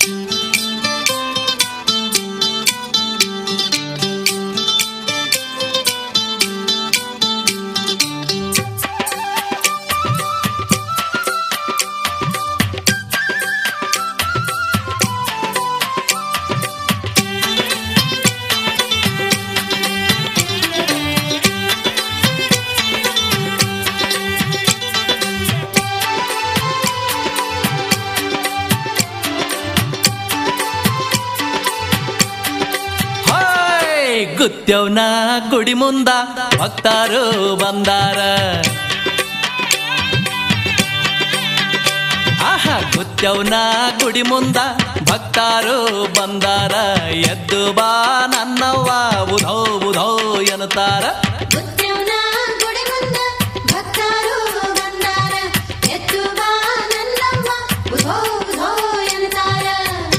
Hi ಗುತ್ಯವ್ನ ಗುಡಿ ಮುಂದ ಭಕ್ತರು ಬಂದಾರ ಆಹಾ ಗುತ್ಯವ್ನ ಗುಡಿ ಮುಂದ ಭಕ್ತರು ಬಂದಾರ ಎದ್ದು ಬಾ ನನ್ನವ್ವ ಉಧೋ ಉಧೋ ಎನ್ನುತ್ತಾರ ಗುತ್ಯವ್ನ ಗುಡಿ ಮುಂದ ಭಕ್ತರು ಬಂದಾರ ಎದ್ದು ಬಾ ನನ್ನವ್ವ ಉಧೋ ಉಧೋ ಎನ್ನುತ್ತಾರ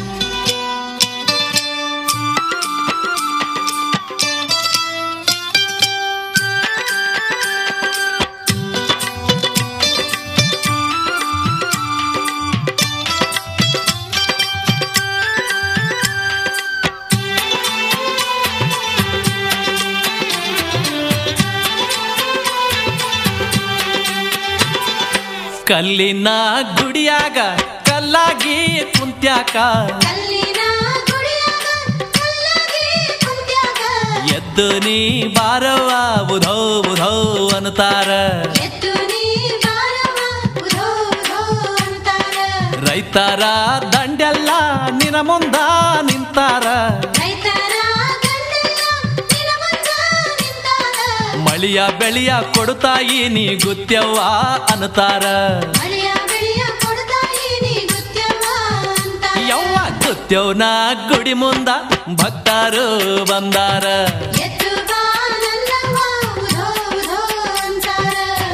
ಕಲ್ಲಿನ ಗುಡಿಯಾಗ ಕಲ್ಲಾಗಿ ಕುಂತ್ಯಾಕ ಕಲ್ಲಿನ ಗುಡಿಯಾಗ ಕಲ್ಲಾಗಿ ಕುಂತ್ಯಾಗ ಎದ್ದು ನೀ ಬಾರವ್ವ ಉಧೋ ಉಧೋ ಅನ್ನುತ್ತಾರ ಎದ್ದು ನೀ ಬಾರವ್ವ ಉಧೋ ಉಧೋ ಅಂತಾರ ರೈತರ ದಂಡೆಲ್ಲ ನಿನ ಮುಂದ ನಿಂತಾರ ರೈತರ ಗಂಡೆಲ್ಲ ನಿನ ಮುಂದ ನಿಂತಾರ ಮಳಿಯ ಬೆಳೆಯ ಕೊಡುತ್ತಾಯಿ ನೀ ಗುತ್ಯವ್ವ ಅನ್ನುತ್ತಾರ ಮಳೆಯ ಬೆಳೆಯ ಕೊಡ್ತಾಯಿ ನೀ ಗುತ್ಯವ್ವ ಅಂತಾರ ಯವ್ವ ಗುತ್ಯವ್ನ ಗುಡಿ ಮುಂದ ಭಕ್ತರು ಬಂದಾರ ಎದ್ದು ಬಾ ನನ್ನವ್ವ ಉಧೋ ಉಧೋ ಅಂತಾರ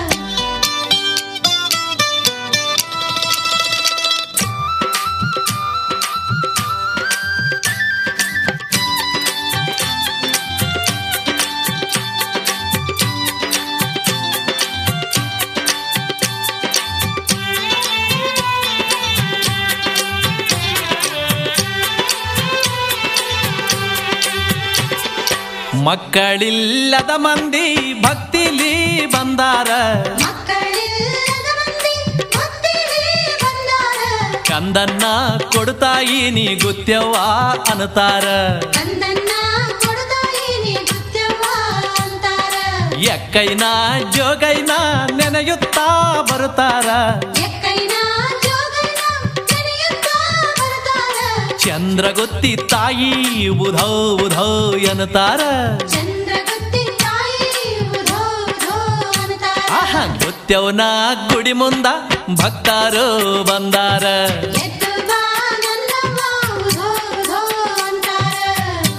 ಮಕ್ಕಳಿಲ್ಲದ ಮಂದಿ ಭಕ್ತಿಲಿ ಬಂದಾರ ಮಕ್ಕಳಿಲ್ಲದ ಮಂದಿ ಭಕ್ತಿಲಿ ಬಂದಾರ ಕಂದನ್ನ ಕೊಡುತ್ತಾಯಿ ನೀ ಗುತ್ಯವ್ವ ಅನ್ನುತ್ತಾರ ಕಂದನ್ನ ಕೊಡ್ತಾಯಿ ನೀ ಗುತ್ಯವ್ವ ಅಂತಾರ ಎಕ್ಕೈನ ಜೋಗೈನ ನೆನೆಯುತ್ತಾ ಬರುತ್ತಾರ ಎಕ್ಕೈನ ಜೋಗೈನ ನೆನೆಯುತ್ತಾ ಬರ್ತಾರ ಚಂದ್ರಗುತ್ತಿ ತಾಯಿ ಉಧೋ ಉಧೋ ಎನ್ನುತ್ತಾರ ಚಂದ್ರಗುತ್ತಿ ತಾಯಿ ಉಧೋ ಉಧೋ ಅಂತಾರ ಆಹ ಗುತ್ಯವ್ನ ಗುಡಿ ಮುಂದ ಭಕ್ತರು ಬಂದಾರ ಎದ್ದು ಬಾ ನನ್ನವ್ವ ಉಧೋ ಉಧೋ ಅಂತಾರ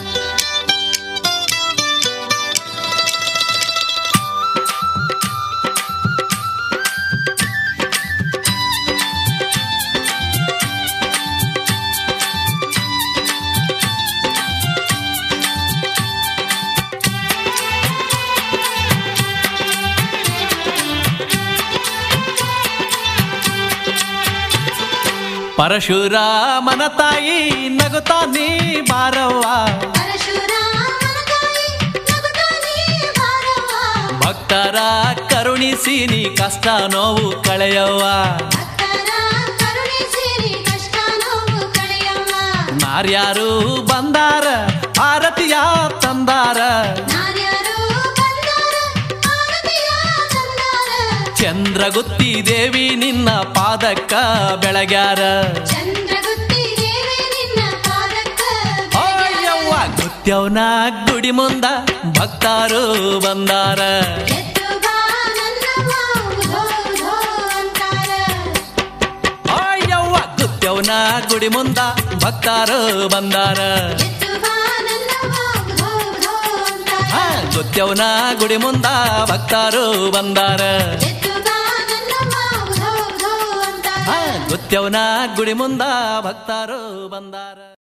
ಪರಶುರಾಮನ ತಾಯಿ ನಗುತ್ತಾ ನೀ ಬಾರವ್ವ ಪರಶುರಾಮನ ತಾಯಿ ನಗುತ್ತಾ ನೀ ಬಾರವ್ವ. ಭಕ್ತರ ಕರುಣಿಸಿ ನೀ ಕಷ್ಟ ನೋವು ಕಳೆಯವ್ವ ಭಕ್ತರ ಕರುಣಿಸಿ ನೀ ಕಷ್ಟ ನೋವು ಕಳೆಯವ್ವ. ನಾರ್ಯಾರು ಬಂದಾರ ಆರತಿಯ ತಂದಾರ ನಾರ್ಯರು ಬಂದಾರ, ಆರತಿಯ ತಂದಾರ. ಚಂದ್ರಗುತ್ತಿ ದೇವಿ ನಿನ್ನ ಪಾದಕ್ಕ ಬೆಳಗ್ಯಾರ ಚಂದ್ರಗುತ್ತಿ ದೇವಿ ನಿನ್ನ ಪಾದಕ್ಕ ಅಯ್ಯವ್ವ ಗುತ್ಯವ್ನ ಗುಡಿ ಮುಂದ ಭಕ್ತರು ಬಂದಾರ ಎದ್ದು ಬಾ ನನ್ನವ್ವ ಉಧೋ ಉಧೋ ಅಂತಾರ. ಅಯ್ಯವ್ವ ಗುತ್ಯವ್ನ ಗುಡಿ ಮುಂದ ಭಕ್ತರು ಬಂದಾರ ಎದ್ದು ಬಾ ನನ್ನವ್ವ ಉಧೋ ಉಧೋ ಅಂತಾರ. ಆ, ಗುತ್ಯವ್ನ ಗುಡಿ ಮುಂದ ಭಕ್ತರು ಬಂದಾರ ಎದ್ದು ಬಾ ನನ್ನವ್ವ ಉಧೋ ಉಧೋ ಅಂತಾರ. ಆ, ಗುತ್ಯವ್ನ ಗುಡಿ ಮುಂದ ಭಕ್ತರು ಬಂದಾರ